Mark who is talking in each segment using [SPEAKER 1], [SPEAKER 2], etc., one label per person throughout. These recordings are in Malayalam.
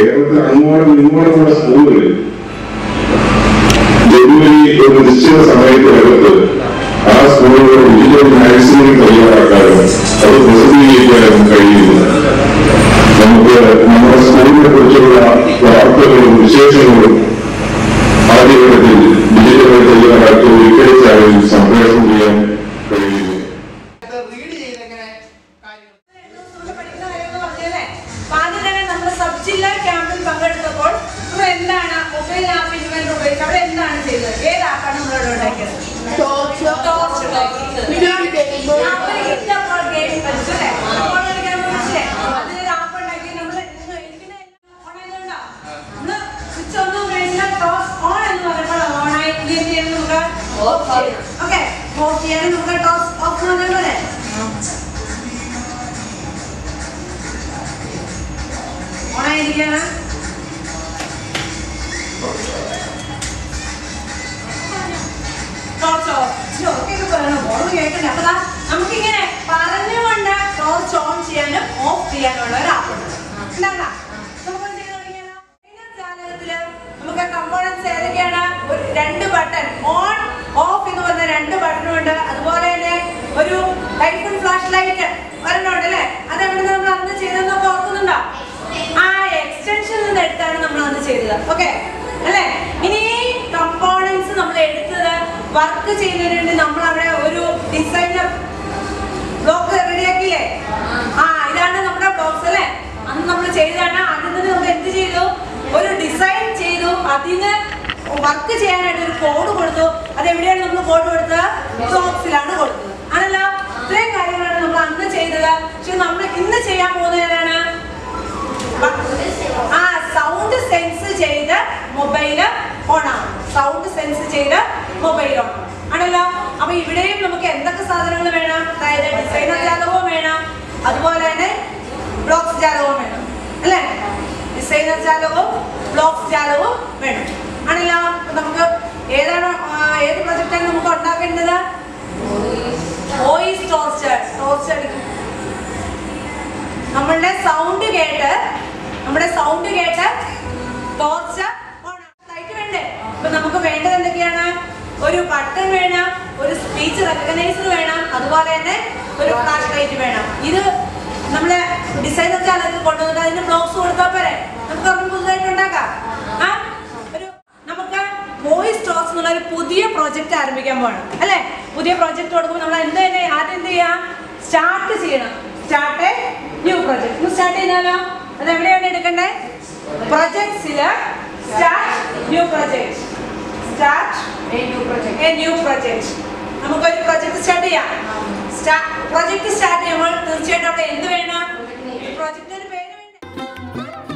[SPEAKER 1] കേരളത്തിൽ അങ്ങോളം ഇങ്ങോളമുള്ള സ്കൂളുകളിൽ ജനുവരി ഒരു നിശ്ചിത സമയത്തിനകത്ത് ആ സ്കൂളുകളുടെ ഡിജിറ്റൽ മാഗസിനുകൾ തയ്യാറാക്കാനും അത് പ്രസിദ്ധീകരിക്കാനും കഴിയുന്നു നമുക്ക് നമ്മുടെ സ്കൂളിനെ കുറിച്ചുള്ള വാർത്തകളും വിശേഷങ്ങളും ആദ്യഘട്ടത്തിൽ ഡിജിറ്റലായി തയ്യാറാക്കി ഒരിക്കലും ചാനലിൽ സംപ്രേഷണം ചെയ്യാൻ കഴിയുന്നു
[SPEAKER 2] റീഡ് ചെയ്തെങ്ങനെ കാര്യങ്ങൾ
[SPEAKER 3] നമ്മൾ പഠിക്കുന്ന കാര്യങ്ങൾ പറഞ്ഞല്ലേ? അപ്പൊ ആദ്യം തന്നെ നമ്മൾ സബ് ജില്ലാ ക്യാമ്പിൽ പങ്കെടുത്തപ്പോൾ നമ്മൾ എന്താണ് മൊബൈൽ ആപ്പ് ഇൻവെന്റ് ഉപയോഗിച്ച് അവിടെ എന്താണ് ചെയ്തത് ഏത് ആപ്പാണ് നമ്മൾ അവിടെ ഉണ്ടാക്കിയത് ടോർച്ച് ഉണ്ടാക്കിയത്. അപ്പോൾ hit അപ്പോൾ game കളിച്ചു അല്ലേ? അപ്പോൾ കളിക്കാൻ പഠിച്ചില്ലേ? അതിനൊരു app ഉണ്ടാക്കി നമ്മൾ ഇന്ന് ഇരിക്കുന്ന എല്ലാം on ആയതുകൊണ്ടാ? ഒന്ന് switch ഒന്ന് ഉപയോഗിച്ചാൽ toss on എന്ന് പറയുമ്പോൾ on ആയി ഇത് എന്ത് ചെയ്യണം നമുക്ക് off ചെയ്യണം. Okay? off ചെയ്യാൻ നമുക്ക് toss off എന്ന് പറഞ്ഞ പോലെ ഓണായിരിക്കാണ് ടോർച്ച് ഓഫ് പറയണം ഓൺ കേൾക്കണ്ടേ അപ്പൊ ദാ നമുക്കിങ്ങനെ പറഞ്ഞുകൊണ്ട് ടോർച്ച് ഓൺ ചെയ്യാനും ഓഫ് ചെയ്യാനുള്ള ഒരു ആപ്പ് ഉണ്ട് ഉണ്ടാകാം നമുക്കൊന്ന് ചെയ്ത് തുടങ്ങിയാലോ ഇതിന്റെ ജാലകത്തില് നമുക്ക് കമ്പോണൻസ് ഏതൊക്കെയാണ് ഒരു രണ്ട് ബട്ടൺ ഓൺ ഓഫ് എന്ന് പറഞ്ഞ രണ്ട് ബട്ടണും ഉണ്ട് അതുപോലെ തന്നെ ഒരു ഐഫോൺ ഫ്ലാഷ് ലൈറ്റ് ഒരെണ്ണമുണ്ട് അല്ലേ അത് എവിടെ നമ്മൾ അന്ന് ചെയ്തതെന്നൊക്കെ ഓർക്കുന്നുണ്ടോ ആ എക്സ്റ്റൻഷനിൽ നിന്ന് എടുത്താണ് നമ്മൾ അന്ന് ചെയ്തത് ഓക്കെ അല്ലേ ഇനി ഈ കമ്പോണൻസ് നമ്മൾ എടുത്തത് വർക്ക് ചെയ്യുന്നതിന് വേണ്ടി നമ്മൾ അവിടെ ഒരു ഡിസൈനർ ബ്ലോക്ക് റെഡിയാക്കിയില്ലേ ആ ഇതാണ് നമ്മുടെ ബ്ലോക്സ് അല്ലേ അന്ന് നമ്മൾ ചെയ്തതാണ് അതിൽ നിന്ന് നമ്മൾ എന്ത് ചെയ്തു ഒരു ഡിസൈൻ ചെയ്തു അതിന് വർക്ക് ചെയ്യാനായിട്ട് ഒരു കോഡ് കൊടുത്തു അത് എവിടെയാണ് നമ്മൾ കോഡ് കൊടുത്തത് ബ്ലോക്സിലാണ് കൊടുത്തത് ആണല്ലോ ഇത്രയും കാര്യങ്ങളാണ് നമ്മൾ അന്ന് ചെയ്തത് പക്ഷെ നമ്മൾ ഇന്ന് ചെയ്യാൻ പോകുന്നത് ഏതാണ് ആ സൗണ്ട് സെൻസ് ചെയ്ത് മൊബൈല് ഓൺ ആണ് സൗണ്ട് സെൻസ് ചെയ്ത് മൊബൈൽ ഓൺ ആണല്ലോ അപ്പൊ ഇവിടെയും നമുക്ക് എന്തൊക്കെ സാധനങ്ങൾ വേണം അതായത് ഡിസൈനർ ജാലകവും വേണം അതുപോലെ തന്നെ ബ്ലോക്സ് ജാലകവും വേണം അല്ലേ ഡിസൈനർ ജാലകവും ബ്ലോക്സ് ജാലകവും വേണം ആണല്ലോ അപ്പൊ നമുക്ക് ഏതാണ് ആ, ഏത് പ്രൊജക്റ്റാണ് നമുക്ക് ഉണ്ടാക്കേണ്ടത് വോയിസ് ടോർച്ച് ടോർച്ച് അടിക്കും നമ്മളുടെ സൗണ്ട് കേട്ട് നമ്മുടെ സൗണ്ട് കേട്ട് ടോർച്ച് ലൈറ്റ് വേണ്ടേ അപ്പൊ നമുക്ക് വേണ്ടത് എന്തൊക്കെയാണ് ഒരു ബട്ടൺ വേണം ഒരു സ്പീച്ച് റെക്കഗ്നൈസർ വേണം അതുപോലെ തന്നെ ഒരു ഫ്ലാഷ് ലൈറ്റ് വേണം ഇത് നമ്മള് ഡിസൈനർ ചാനലിൽ കൊണ്ടുവന്നിട്ട് അതിന് ബ്ലോക്സ് കൊടുത്താൽ പോരെ നമുക്ക് ഒരെണ്ണം പുതുതായിട്ട് ഉണ്ടാക്കാം ആ ഒരു നമുക്ക് വോയിസ് ടോക്സ് എന്നുള്ള ഒരു പുതിയ പ്രോജക്റ്റ് ആരംഭിക്കാൻ പോകണം അല്ലേ പുതിയ പ്രോജക്റ്റ് കൊടുക്കുമ്പോൾ നമ്മൾ എന്ത് തന്നെ ആദ്യം എന്ത് ചെയ്യാം സ്റ്റാർട്ട് ചെയ്യണം സ്റ്റാർട്ട് ന്യൂ പ്രോജക്റ്റ് ഒന്ന് സ്റ്റാർട്ട് ചെയ്താലോ അത് എവിടെയാണ് എടുക്കണ്ടേ പ്രൊജക്ട്സില് start new project start a new project നമുക്കൊരു പ്രോജക്റ്റ് സ്റ്റാർട്ട് ചെയ്യാം പ്രോജക്റ്റ് സ്റ്റാർട്ട് ചെയ്യുമ്പോൾ തീർച്ചയായിട്ടും അവിടെ എന്ത് വേണം പ്രോജക്റ്റിന് പേര് വേണ്ടേ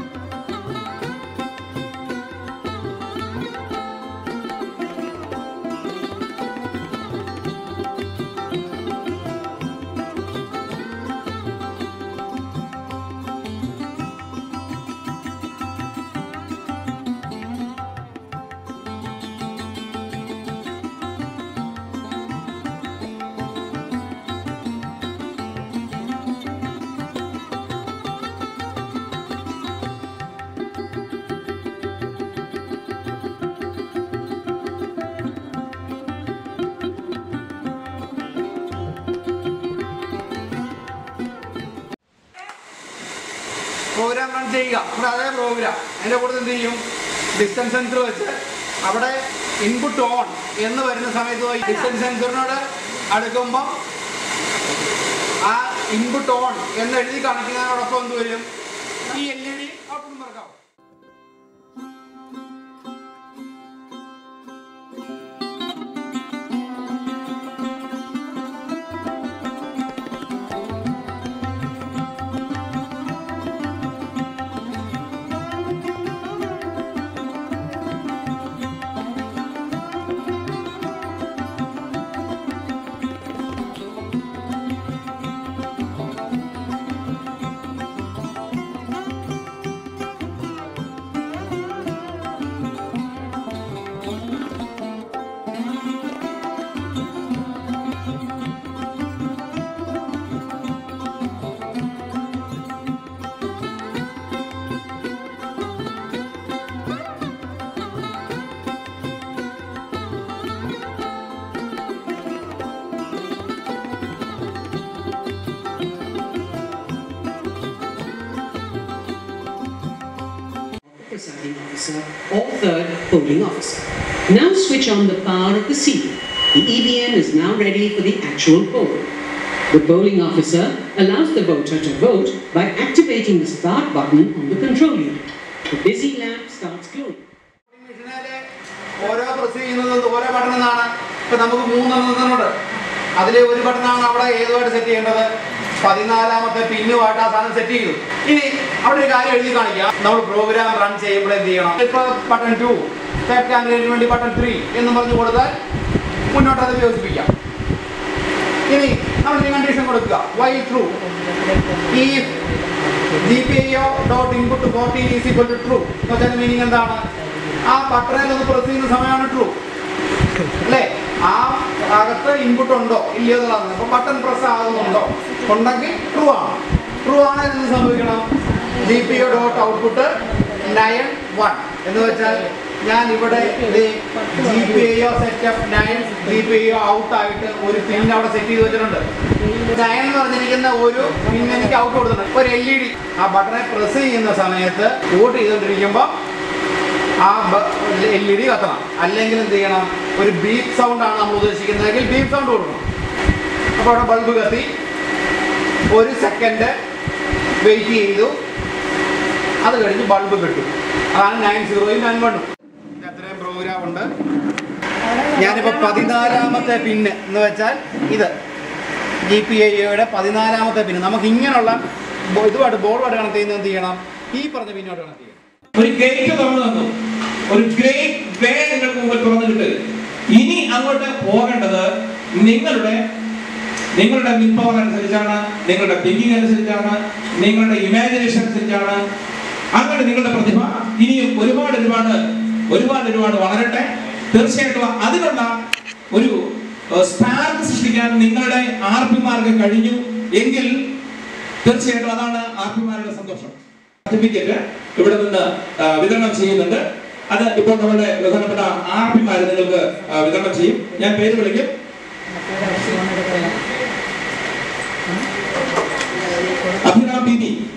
[SPEAKER 2] പ്രോഗ്രാം റൺ ചെയ്യുക നമ്മുടെ അതേ പ്രോഗ്രാം അതിൻ്റെ കൂടെ എന്ത് ചെയ്യും ഡിസ്റ്റൻസ് സെൻസർ വെച്ച് അവിടെ ഇൻപുട്ട് ഓൺ എന്ന് വരുന്ന സമയത്ത് ഡിസ്റ്റൻസ് സെൻസറിനോട് അടുക്കുമ്പോൾ ആ ഇൻപുട്ട് ഓൺ എന്ന് എഴുതി കാണിക്കുന്നതിനോടൊപ്പം എന്ത് വരും ഈ എൽ ഇ ഡി ഔട്ട്പുട്ട് വർക്കാവും
[SPEAKER 4] presiding officer or third polling officer. Now switch on the power of the seal. The EVM is now ready for the actual poll. The polling officer allows the voter to vote by activating the start button on the control unit. The busy lamp starts glowing.
[SPEAKER 2] മെഷീനിലെ ഓരോ പ്രസ് ചെയ്യുന്നത് ഓരോ ബട്ടൺ എന്നാണ് ഇപ്പൊ നമുക്ക് മൂന്നെണ്ണത്തിനുണ്ട് അതിലെ ഒരു ബട്ടണാണ് അവിടെ ഏതുമായിട്ട് സെറ്റ് ചെയ്യേണ്ടത് പതിനാലാമത്തെ പിന്നുമായിട്ട് ആ സാധനം സെറ്റ് ചെയ്തു ഇനി അവിടെ ഒരു കാര്യം എഴുതി കാണിക്കാം നമ്മൾ പ്രോഗ്രാം റൺ ചെയ്യുമ്പോൾ എന്ത് ചെയ്യണം ഇപ്പൊ ബട്ടൺ ടു തേർഡ് കാൻഡിഡേറ്റിന് വേണ്ടി ബട്ടൺ ത്രീ എന്ന് പറഞ്ഞു കൊടുത്താൽ മുന്നോട്ട് അത് വിയോജിപ്പിക്കാം ഇനി നമ്മൾ ഈ കണ്ടീഷൻ കൊടുക്കുക വൈ ട്രൂ ഈ G P I O dot input fourteen is equal to true എന്ന് വെച്ചാൽ മീനിങ് എന്താണ് ആ ബട്ടണിൽ ഒന്ന് പ്രസ് ചെയ്യുന്ന സമയമാണ് ട്രൂ അല്ലേ ആ അകത്ത് ഇൻപുട്ട് ഉണ്ടോ ഇല്ലയോ എന്നുള്ളതാണ് അപ്പൊ ബട്ടൺ പ്രസ് ആകുന്നുണ്ടോ ഉണ്ടെങ്കിൽ ട്രൂ ആണ് ട്രൂ ആണ് എന്ന് സംഭവിക്കണം G P O dot output nine one എന്ന് വെച്ചാൽ ഞാൻ ഇവിടെ G P I O setup nine G P I O out ആയിട്ട് ഒരു പിൻ അവിടെ സെറ്റ് ചെയ്ത് വെച്ചിട്ടുണ്ട് നയൻ എന്ന് പറഞ്ഞിരിക്കുന്ന ഒരു പിൻ എനിക്ക് ഔട്ട് കൊടുത്തിട്ടുണ്ട് ഒരു എൽ ഇ ഡി ആ ബട്ടണെ പ്രസ് ചെയ്യുന്ന സമയത്ത് വോട്ട് ചെയ്തുകൊണ്ടിരിക്കുമ്പോൾ ആ എൽ ഇ ഡി കത്തണം അല്ലെങ്കിൽ എന്ത് ചെയ്യണം ഒരു ബീപ്പ് സൗണ്ട് ആണ് നമ്മൾ ഉദ്ദേശിക്കുന്നതെങ്കിൽ ബീപ്പ് സൗണ്ട് കൊടുക്കണം അപ്പോൾ അവിടെ ബൾബ് കത്തി ഒരു സെക്കൻഡ് വെയിറ്റ് ചെയ്തു അത് കഴിഞ്ഞ് ബൾബ് കിട്ടും അതാണ് നയൻ സീറോയും നയൻ വണ്ണും അത്രയും പ്രോഗ്രാം ഉണ്ട് ഞാനിപ്പോൾ പതിനാലാമത്തെ പിന്ന് എന്ന് വെച്ചാൽ ഇത് ജി പി ഐയുടെ പതിനാലാമത്തെ പിന്ന് നമുക്ക് ഇങ്ങനെയുള്ള ബോ- ഇതുമായിട്ട് ബോർഡുമായിട്ട് കണക്ട് ചെയ്യുന്നത് എന്ത് ചെയ്യണം ഈ പറഞ്ഞ പിന്നോട്ട് കണക്ട് ചെയ്യണം
[SPEAKER 5] ഒരു ഗേറ്റ് തുറന്നു തന്നു ഒരു ഗ്രേറ്റ് വേ നിങ്ങൾക്ക് മുമ്പിൽ തുറന്നു കിട്ടുക ഇനി അങ്ങോട്ട് പോകേണ്ടത് നിങ്ങളുടെ നിങ്ങളുടെ വിൽ പവർ അനുസരിച്ചാണ് നിങ്ങളുടെ തിങ്കിങ് അനുസരിച്ചാണ് നിങ്ങളുടെ ഇമാജിനേഷൻ അനുസരിച്ചാണ് അങ്ങനെ നിങ്ങളുടെ പ്രതിഭ ഇനിയും ഒരുപാട് ഒരുപാട് ഒരുപാട് ഒരുപാട് വളരട്ടെ തീർച്ചയായിട്ടും അതിനുള്ള ഒരു സ്പാർക്ക് സൃഷ്ടിക്കാൻ നിങ്ങളുടെ ആർ പിമാർക്ക് കഴിഞ്ഞു എങ്കിൽ തീർച്ചയായിട്ടും അതാണ് ആർ പിമാരുടെ സന്തോഷം സർട്ടിഫിക്കറ്റ് ഇവിടെ നിന്ന് ആ, വിതരണം ചെയ്യുന്നുണ്ട് അത് ഇപ്പോൾ നമ്മുടെ ബഹുമാനപ്പെട്ട ആർ പിമാര് നിങ്ങൾക്ക് ആ, വിതരണം ചെയ്യും ഞാൻ പേര് വിളിക്കും അഭിരാം ബിബി